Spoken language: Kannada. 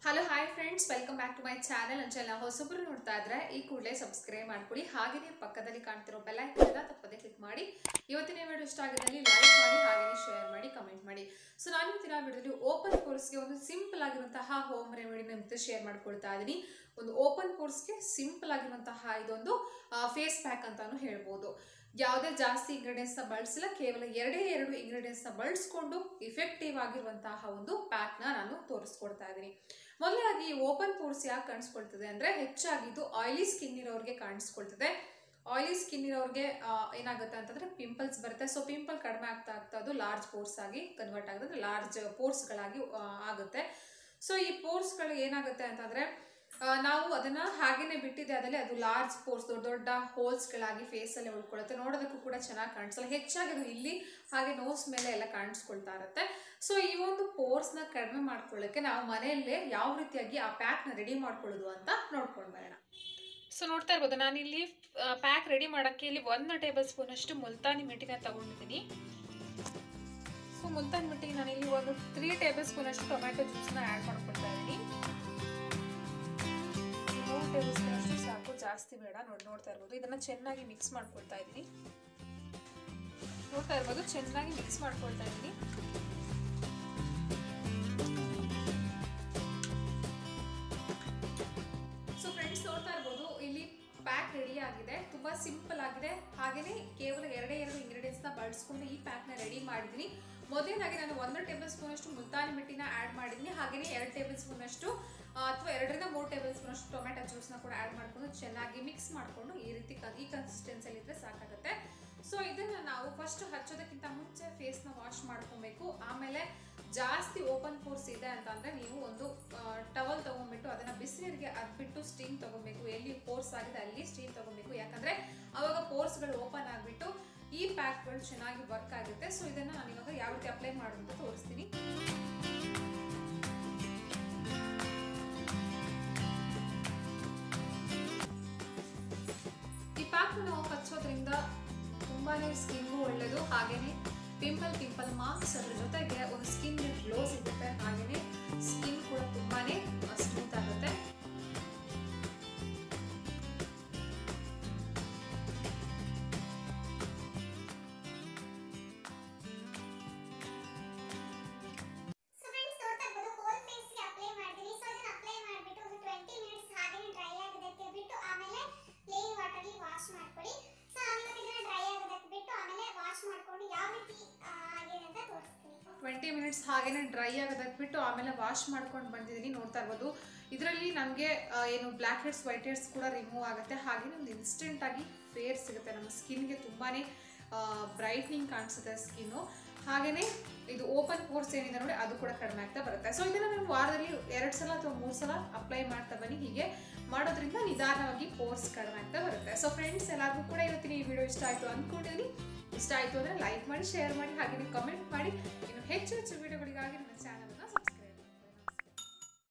hello hi friends welcome back to my channel ನನ್ನ ಚಾನಲ್ ಹೊಸಬ್ರು ನೋಡ್ತಾ ಇದ್ರೆ ಈ ಕೂಡಲೇ ಸಬ್ಸ್ಕ್ರೈಬ್ ಮಾಡ್ಕೊಳ್ಳಿ ಹಾಗೆಯೇ ಪಕ್ಕದಲ್ಲಿ ಕಾಣ್ತಿರೋ ಬೆಲ್ ಐಕನ್ ತಪ್ಪದೆ ಕ್ಲಿಕ್ ಮಾಡಿ ಇವತ್ತಿನ ವಿಡಿಯೋ ಇಷ್ಟ ಆಗಿದ್ದಲ್ಲಿ ಲೈಕ್ ಮಾಡಿ ಹಾಗೆಯೇ ಶೇರ್ ಮಾಡಿ ಕಮೆಂಟ್ ಮಾಡಿ ಸೊ ನಾನು ಇವತ್ತಿನ ವಿಡಿಯೋದಲ್ಲಿ ಓಪನ್ ಕೋರ್ಸ್ಗೆ ಒಂದು ಸಿಂಪಲ್ ಆಗಿರುವಂತಹ ಹೋಮ್ ರೆಮಿಡಿ ನಿಮ್ಗೆ ಶೇರ್ ಮಾಡ್ಕೊಳ್ತಾ ಇದ್ದೀನಿ ಒಂದು ಓಪನ್ ಕೋರ್ಸ್ಗೆ ಸಿಂಪಲ್ ಆಗಿರುವಂತಹ ಇದೊಂದು ಫೇಸ್ ಪ್ಯಾಕ್ ಅಂತಾನು ಹೇಳ್ಬೋದು ಯಾವುದೇ ಜಾಸ್ತಿ ಇಂಗ್ರೀಡಿಯೆಂಟ್ಸ್ ನ ಬಳಸಿಲ್ಲ ಕೇವಲ ಎರಡೇ ಎರಡು ಇಂಗ್ರೀಡಿಯೆಂಟ್ಸ್ ನ ಬಳಸ್ಕೊಂಡು ಇಫೆಕ್ಟಿವ್ ಆಗಿರುವಂತಹ ಒಂದು ಪ್ಯಾಕ್ ನ ನಾನು ತೋರಿಸ್ಕೊಡ್ತಾ ಇದ್ದೀನಿ ಮೊದಲಾಗಿ ಓಪನ್ ಪೋರ್ಸ್ ಯಾಕೆ ಕಾಣಿಸ್ಕೊಳ್ತದೆ ಅಂದ್ರೆ ಹೆಚ್ಚಾಗಿ ಇದು ಆಯಿಲಿ ಸ್ಕಿನ್ ಇರೋರಿಗೆ ಕಾಣಿಸ್ಕೊಳ್ತದೆ ಆಯಿಲಿ ಸ್ಕಿನ್ ಇರೋರಿಗೆ ಆ, ಏನಾಗುತ್ತೆ ಅಂತಂದ್ರೆ ಪಿಂಪಲ್ಸ್ ಬರುತ್ತೆ ಸೊ ಪಿಂಪಲ್ ಕಡಿಮೆ ಆಗ್ತಾ ಆಗ್ತಾ ಅದು ಲಾರ್ಜ್ ಪೋರ್ಸ್ ಆಗಿ ಕನ್ವರ್ಟ್ ಆಗುತ್ತೆ ಲಾರ್ಜ್ ಪೋರ್ಸ್ಗಳಾಗಿ ಆಗುತ್ತೆ ಸೊ ಈ ಪೋರ್ಸ್ಗಳು ಏನಾಗುತ್ತೆ ಅಂತಂದ್ರೆ ಆ, ನಾವು ಅದನ್ನ ಹಾಗೇನೆ ಬಿಟ್ಟಿದೆ ಅದಲ್ಲಿ ಅದು ಲಾರ್ಜ್ ಪೋರ್ಸ್ ದೊಡ್ಡ ದೊಡ್ಡ ಹೋಲ್ಸ್ಗಳಾಗಿ ಫೇಸಲ್ಲಿ ಉಳ್ಕೊಳ್ಳುತ್ತೆ ನೋಡೋದಕ್ಕೂ ಕೂಡ ಚೆನ್ನಾಗಿ ಕಾಣಿಸಲ್ಲ ಹೆಚ್ಚಾಗಿ ಅದು ಇಲ್ಲಿ ಹಾಗೆ ನೋಸ್ ಮೇಲೆ ಎಲ್ಲ ಕಾಣಿಸ್ಕೊಳ್ತಾ ಇರುತ್ತೆ ಸೊ ಈ ಒಂದು ಪೋರ್ಸ್ನ ಕಡಿಮೆ ಮಾಡ್ಕೊಳ್ಳೋಕ್ಕೆ ನಾವು ಮನೆಯಲ್ಲೇ ಯಾವ ರೀತಿಯಾಗಿ ಆ ಪ್ಯಾಕ್ನ ರೆಡಿ ಮಾಡ್ಕೊಳ್ಳೋದು ಅಂತ ನೋಡ್ಕೊಂಡು ಬರೋಣ ಸೊ ನೋಡ್ತಾ ಇರ್ಬೋದು ನಾನಿಲ್ಲಿ ಪ್ಯಾಕ್ ರೆಡಿ ಮಾಡೋಕ್ಕೆ ಇಲ್ಲಿ ಒಂದು ಟೇಬಲ್ ಸ್ಪೂನ್ ಅಷ್ಟು ಮುಲ್ತಾನಿ ಮಿಟ್ಟಿನ ತಗೊಂಡಿದ್ದೀನಿ ಸೊ ಮುಲ್ತಾನಿ ಮಿಟ್ಟಿಗೆ ನಾನಿಲ್ಲಿ ಒಂದು ತ್ರೀ ಟೇಬಲ್ ಸ್ಪೂನ್ ಅಷ್ಟು ಟೊಮ್ಯಾಟೊ ಜ್ಯೂಸ್ನ ಆ್ಯಡ್ ಮಾಡ್ಕೊಳ್ತಾ ಇದ್ದೀನಿ ಮೂರು ಟೇಬಲ್ ಸ್ಪೂನ್ ಅಷ್ಟು ಸಾಕು ಜಾಸ್ತಿ ಬೇಡ ನೋಡಿ ನೋಡ್ತಾ ಇರ್ಬೋದು ಇದನ್ನ ಚೆನ್ನಾಗಿ ಮಿಕ್ಸ್ ಮಾಡ್ಕೊಳ್ತಾ ಇದ್ದೀನಿ ನೋಡ್ತಾ ಇರ್ಬೋದು ಚೆನ್ನಾಗಿ ಮಿಕ್ಸ್ ಮಾಡ್ಕೊಳ್ತಾ ಇದ್ದೀನಿ ಸೊ ಫ್ರೆಂಡ್ಸ್ ನೋಡ್ತಾ ಇರ್ಬೋದು ಇಲ್ಲಿ ಪ್ಯಾಕ್ ರೆಡಿ ಆಗಿದೆ ತುಂಬಾ ಸಿಂಪಲ್ ಆಗಿದೆ ಹಾಗೇನೆ ಕೇವಲ ಎರಡೇ ಎರಡು ಇಂಗ್ರೀಡಿಯೆಂಟ್ಸ್ ನ ಬಳಸ್ಕೊಂಡು ಈ ಪ್ಯಾಕ್ ನ ರೆಡಿ ಮಾಡಿದ್ದೀನಿ ಮೊದಲನೇದಾಗಿ ನಾನು ಒಂದು ಟೇಬಲ್ ಸ್ಪೂನ್ ಅಷ್ಟು ಮುಲ್ತಾನಿ ಮಿಟ್ಟಿನ ಆ್ಯಡ್ ಮಾಡಿದ್ದೀನಿ ಹಾಗೆಯೇ ಎರಡು ಟೇಬಲ್ ಸ್ಪೂನ್ ಅಷ್ಟು ಅಥವಾ ಎರಡರಿಂದ ಮೂರು ಟೇಬಲ್ ಸ್ಪೂನ್ ಅಷ್ಟು ಟೊಮೆಟೊ ಜ್ಯೂಸ್ನ ಕೂಡ ಆ್ಯಡ್ ಮಾಡ್ಕೊಂಡು ಚೆನ್ನಾಗಿ ಮಿಕ್ಸ್ ಮಾಡಿಕೊಂಡು ಈ ರೀತಿ ಕ- ಈ ಕನ್ಸಿಸ್ಟೆನ್ಸಿಯಲ್ಲಿ ಇದ್ರೆ ಸಾಕಾಗುತ್ತೆ ಸೊ ಇದನ್ನ ನಾವು ಫಸ್ಟ್ ಹಚ್ಚೋದಕ್ಕಿಂತ ಮುಂಚೆ ಫೇಸ್ನ ವಾಶ್ ಮಾಡ್ಕೊಬೇಕು ಆಮೇಲೆ ಜಾಸ್ತಿ ಓಪನ್ ಪೋರ್ಸ್ ಇದೆ ಅಂತಂದ್ರೆ ನೀವು ಒಂದು ಟವಲ್ ತಗೊಂಡ್ಬಿಟ್ಟು ಅದನ್ನ ಬಿಸಿನೀರಿಗೆ ಅದ್ಬಿಟ್ಟು ಸ್ಟೀಮ್ ತಗೊಬೇಕು ಎಲ್ಲಿ ಪೋರ್ಸ್ ಆಗಿದೆ ಅಲ್ಲಿ ಸ್ಟೀಮ್ ತಗೊಬೇಕು ಯಾಕಂದ್ರೆ ಅವಾಗ ಪೋರ್ಸ್ಗಳು ಓಪನ್ ಆಗಿಬಿಟ್ಟು ಈ ಪ್ಯಾಕ್ಗಳು ಚೆನ್ನಾಗಿ ವರ್ಕ್ ಆಗುತ್ತೆ ಸೊ ಇದನ್ನ ನಾನು ಇವಾಗ ಯಾವ ರೀತಿ ಅಪ್ಲೈ ಮಾಡೋದು ಅಂತ ತೋರಿಸ್ತೀನಿ ಈ ಪ್ಯಾಕ್ ನಾವು ಹಚ್ಚೋದ್ರಿಂದ ತುಂಬಾನೇ ಸ್ಕಿನ್ಗೂ ಒಳ್ಳೆಯದು ಹಾಗೇನೆ ಪಿಂಪಲ್ ಪಿಂಪಲ್ ಮಾರ್ಕ್ಸ್ ಅದ್ರ ಜೊತೆಗೆ ಒಂದು ಸ್ಕಿನ್ ಗ್ಲೋ ಸಿಗುತ್ತೆ ಹಾಗೇನೆ ಸ್ಕಿನ್ ಕೂಡ ತುಂಬಾನೇ ಸ್ಮೂತ್ ಆಗುತ್ತೆ ಸೊ ಫ್ರೆಂಡ್ಸ್ ನೋಡ್ತಾ ಇರ್ಬೋದು ಹೋಲ್ ಫೇಸ್ಗೆ ಅಪ್ಲೈ ಮಾಡಿದ್ದೀನಿ ಸೊ ಅದನ್ನ ಅಪ್ಲೈ ಮಾಡಿಬಿಟ್ಟು ಒಂದು ಟ್ವೆಂಟಿ ಮಿನಿಟ್ಸ್ ಹಾಗೇನೆ ಡ್ರೈ ಆಗೋದಕ್ಕೆ ಬಿಟ್ಟು ಆಮೇಲೆ ಪ್ಲೇನ್ ವಾಟರ್ಲಿ ವಾಶ್ ಮಾಡ್ಕೊಳ್ಳಿ ಸೊ ನಾನು ಇದನ್ನ ಡ್ರೈ ಆಗೋದಕ್ಕೆ ಬಿಟ್ಟು ಆಮೇಲೆ ವಾಶ್ ಮಾಡ್ಕೊಂಡು ಯಾವ ರೀತಿ ಆ, ಆಗಿದೆ ಅಂತ ತೋರಿಸ್ತೀನಿ ಟ್ವೆಂಟಿ ಮಿನಿಟ್ಸ್ ಹಾಗೇನೆ ಡ್ರೈ ಆಗೋದಕ್ಕೆ ಬಿಟ್ಟು ಆಮೇಲೆ ವಾಶ್ ಮಾಡ್ಕೊಂಡು ಬಂದಿದ್ದೀನಿ ನೋಡ್ತಾ ಇರ್ಬೋದು ಇದರಲ್ಲಿ ನಮಗೆ ಏನು ಬ್ಲ್ಯಾಕ್ ಹೆಡ್ಸ್ ವೈಟ್ ಹೆಡ್ಸ್ ಕೂಡ ರಿಮೂವ್ ಆಗುತ್ತೆ ಹಾಗೆಯೇ ಒಂದು ಇನ್ಸ್ಟೆಂಟ್ ಆಗಿ ಫೇರ್ ಸಿಗುತ್ತೆ ನಮ್ಮ ಸ್ಕಿನ್ಗೆ ತುಂಬಾನೇ ಬ್ರೈಟ್ನಿಂಗ್ ಕಾಣಿಸುತ್ತೆ ಸ್ಕಿನ್ನು ಹಾಗೆಯೇ ಇದು ಓಪನ್ ಪೋರ್ಸ್ ಏನಿದೆ ನೋಡಿ ಅದು ಕೂಡ ಕಡಿಮೆ ಆಗ್ತಾ ಬರುತ್ತೆ ಸೊ ಇದನ್ನು ನಾನು ವಾರದಲ್ಲಿ ಎರಡು ಸಲ ಅಥವಾ ಮೂರು ಸಲ ಅಪ್ಲೈ ಮಾಡ್ತಾ ಬನ್ನಿ ಹೀಗೆ ಮಾಡೋದ್ರಿಂದ ನಿಧಾನವಾಗಿ ಪೋರ್ಸ್ ಕಡಿಮೆ ಆಗ್ತಾ ಬರುತ್ತೆ ಸೊ ಫ್ರೆಂಡ್ಸ್ ಎಲ್ಲರಿಗೂ ಕೂಡ ಇವತ್ತಿನ ಈ ವಿಡಿಯೋ ಇಷ್ಟ ಆಯಿತು ಅಂದ್ಕೊಂಡಿದ್ದೀನಿ ಇಷ್ಟ ಆಯಿತು ಅಂದರೆ ಲೈಕ್ ಮಾಡಿ ಶೇರ್ ಮಾಡಿ ಹಾಗೆ ಕಮೆಂಟ್ ಮಾಡಿ ಇನ್ನು ಹೆಚ್ಚು ಹೆಚ್ಚು ವಿಡಿಯೋಗಳಿಗಾಗಿ ನನ್ನ ಚಾನಲ್